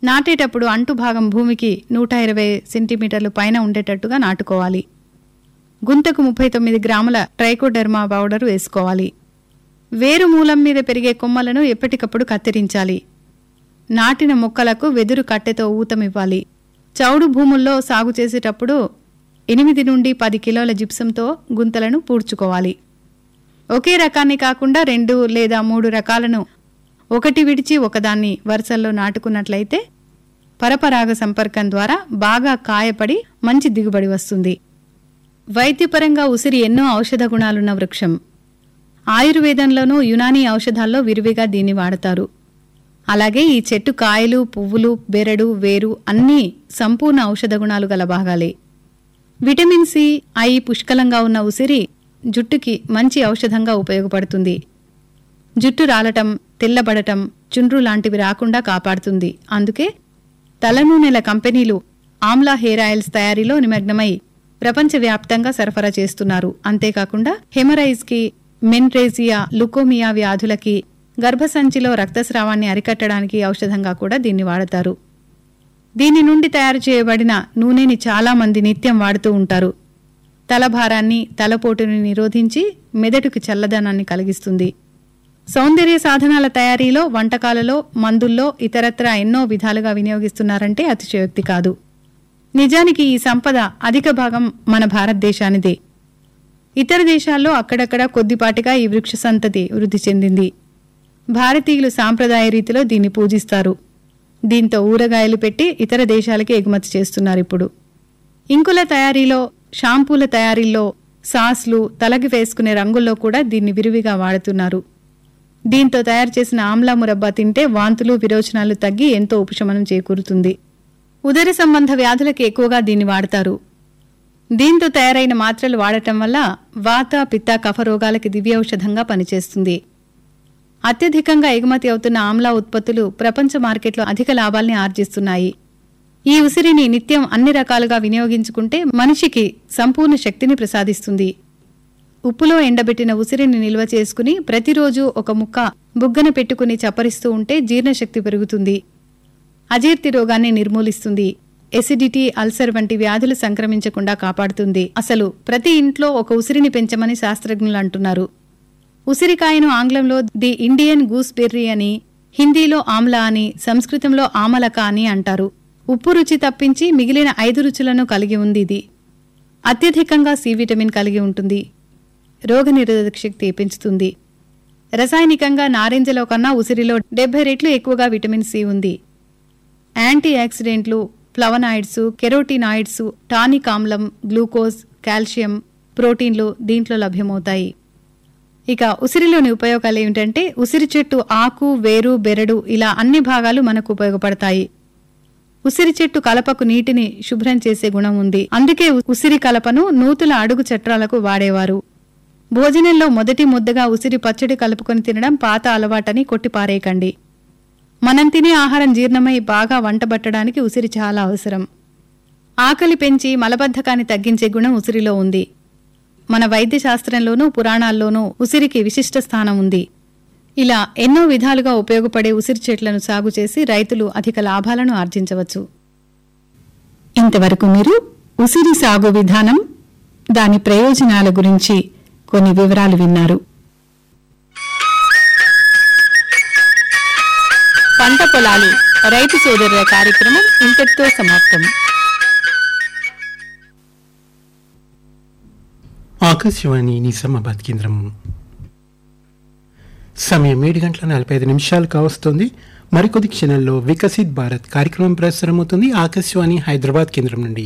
నాటేటప్పుడు అంటు భాగం భూమికి నూట ఇరవై సెంటీమీటర్లు పైన ఉండేటట్టుగా నాటుకోవాలి గుంతకు ముప్పై తొమ్మిది గ్రాముల ట్రైకోడెర్మా పౌడర్ వేసుకోవాలి వేరు మూలం మీద పెరిగే కొమ్మలను ఎప్పటికప్పుడు కత్తిరించాలి నాటిన మొక్కలకు వెదురు కట్టెతో ఊతమివ్వాలి చౌడు భూముల్లో సాగు చేసేటప్పుడు ఎనిమిది నుండి పది కిలోల జిప్సంతో గుంతలను పూడ్చుకోవాలి ఒకే రకాన్ని కాకుండా రెండు లేదా మూడు రకాలను ఒకటి విడిచి ఒకదాన్ని వరుసల్లో నాటుకున్నట్లయితే పరపరాగ సంపర్కం ద్వారా బాగా కాయపడి మంచి దిగుబడి వస్తుంది వైద్యపరంగా ఉసిరి ఎన్నో ఔషధ గుణాలున్న వృక్షం ఆయుర్వేదంలోనూ యునానీ ఔషధాల్లో విరివిగా దీన్ని వాడతారు అలాగే ఈ చెట్టు కాయలు పువ్వులు బెరడు వేరు అన్నీ సంపూర్ణ ఔషధ గుణాలు గల భాగాలే విటమిన్ సి ఐ పుష్కలంగా ఉన్న ఉసిరి జుట్టుకి మంచి ఔషధంగా ఉపయోగపడుతుంది జుట్టు రాలటం తెల్లబడటం చుండ్రు లాంటివి రాకుండా కాపాడుతుంది అందుకే తలనూనెల కంపెనీలు ఆమ్లా హెయిర్ ఆయిల్స్ తయారీలో నిమగ్నమై ప్రపంచవ్యాప్తంగా సరఫరా చేస్తున్నారు అంతేకాకుండా హెమరైజ్కి మెన్రేజియా లుకోమియా వ్యాధులకి గర్భసంచిలో రక్తస్రావాన్ని అరికట్టడానికి ఔషధంగా కూడా దీన్ని వాడతారు దీని నుండి తయారు చేయబడిన నూనెని చాలా మంది నిత్యం వాడుతూ ఉంటారు తలభారాన్ని తలపోటుని నిరోధించి మెదడుకు చల్లదనాన్ని కలిగిస్తుంది సౌందర్య సాధనాల తయారీలో వంటకాలలో మందుల్లో ఇతరత్రా ఎన్నో విధాలుగా వినియోగిస్తున్నారంటే అతిశయోక్తి కాదు నిజానికి ఈ సంపద అధిక భాగం మన భారతదేశానిదే ఇతర దేశాల్లో అక్కడక్కడ కొద్దిపాటిగా ఈ వృక్ష సంతతి వృద్ధి చెందింది భారతీయులు సాంప్రదాయ రీతిలో దీన్ని పూజిస్తారు దీంతో ఊరగాయలు పెట్టి ఇతర దేశాలకి ఎగుమతి చేస్తున్నారు ఇప్పుడు ఇంకుల తయారీలో షాంపూల తయారీలో సాస్లు తలకి వేసుకునే రంగుల్లో కూడా దీన్ని విరివిగా వాడుతున్నారు దీంతో తయారు చేసిన ఆమ్లా మురబ్బా తింటే వాంతులు విరోచనాలు తగ్గి ఎంతో ఉపశమనం చేకూరుతుంది ఉదర సంబంధ వ్యాధులకు ఎక్కువగా దీన్ని వాడతారు దీంతో తయారైన మాత్రలు వాడటం వల్ల వాత పిత్త కఫ రోగాలకి దివ్య ఔషధంగా పనిచేస్తుంది అత్యధికంగా ఎగుమతి అవుతున్న ఆమ్లా ఉత్పత్తులు ప్రపంచ మార్కెట్లో అధిక లాభాల్ని ఆర్జిస్తున్నాయి ఈ ఉసిరిని నిత్యం అన్ని రకాలుగా వినియోగించుకుంటే మనిషికి సంపూర్ణ శక్తిని ప్రసాదిస్తుంది ఉప్పులో ఎండబెట్టిన ఉసిరిని నిల్వ చేసుకుని ప్రతిరోజు ఒక ముక్క బుగ్గన పెట్టుకుని చప్పరిస్తూ ఉంటే జీర్ణశక్తి పెరుగుతుంది అజీర్తి రోగాన్ని నిర్మూలిస్తుంది ఎసిడిటీ అల్సర్ వంటి వ్యాధులు సంక్రమించకుండా కాపాడుతుంది అసలు ప్రతి ఇంట్లో ఒక ఉసిరిని పెంచమని శాస్త్రజ్ఞులు అంటున్నారు ఉసిరికాయను ఆంగ్లంలో ది ఇండియన్ గూస్ బెర్రీ అని హిందీలో ఆమ్లా అని సంస్కృతంలో ఆమలక అని అంటారు ఉప్పు రుచి తప్పించి మిగిలిన ఐదు రుచులను కలిగి ఉంది ఇది అత్యధికంగా సి విటమిన్ కలిగి ఉంటుంది రోగనిరోధక శక్తి పెంచుతుంది రసాయనికంగా నారింజలో కన్నా ఉసిరిలో డెబ్బై రెట్లు ఎక్కువగా విటమిన్ సి ఉంది యాంటీ ఆక్సిడెంట్లు ఫ్లవనాయిడ్స్ కెరోటినాయిడ్స్ టానిక్ ఆమ్లం గ్లూకోజ్ కాల్షియం ప్రోటీన్లు దీంట్లో లభ్యమవుతాయి ఇక ఉసిరిలోని ఉపయోగాలు ఏమిటంటే ఉసిరి చెట్టు ఆకు వేరు బెరడు ఇలా అన్ని భాగాలు మనకు ఉపయోగపడతాయి ఉసిరి చెట్టు కలపకు నీటిని శుభ్రం చేసే గుణం ఉంది అందుకే ఉసిరి కలపను నూతుల అడుగు చట్రాలకు వాడేవారు భోజనంలో మొదటి ముద్దగా ఉసిరి పచ్చడి కలుపుకొని తినడం పాత అలవాటని కొట్టిపారేయకండి మనం తినే ఆహారం జీర్ణమై బాగా వంటబట్టడానికి ఉసిరి చాలా అవసరం ఆకలి పెంచి మలబద్ధకాన్ని తగ్గించే గుణం ఉసిరిలో ఉంది మన వైద్య శాస్త్రంలోనూ పురాణాల్లోనూ ఉసిరికి విశిష్ట స్థానం ఉంది ఇలా ఎన్నో విధాలుగా ఉపయోగపడే ఉసిరి చెట్లను సాగు చేసి రైతులు అధిక లాభాలను ఆర్జించవచ్చు ఇంతవరకు మీరు ఉసిరి సాగు విధానం దాని ప్రయోజనాల గురించి కొన్ని వివరాలు విన్నారు పంట పొలాలు రైతు సోదరుల కార్యక్రమం ఇంతటితో సమాప్తం ఆకాశవాణి నిజామాబాద్ కేంద్రం సమయం ఏడు గంటల నలభై ఐదు నిమిషాలు కావస్తోంది మరికొద్ది క్షణాల్లో వికసిత్ భారత్ కార్యక్రమం ప్రసారమవుతుంది ఆకాశవాణి హైదరాబాద్ కేంద్రం నుండి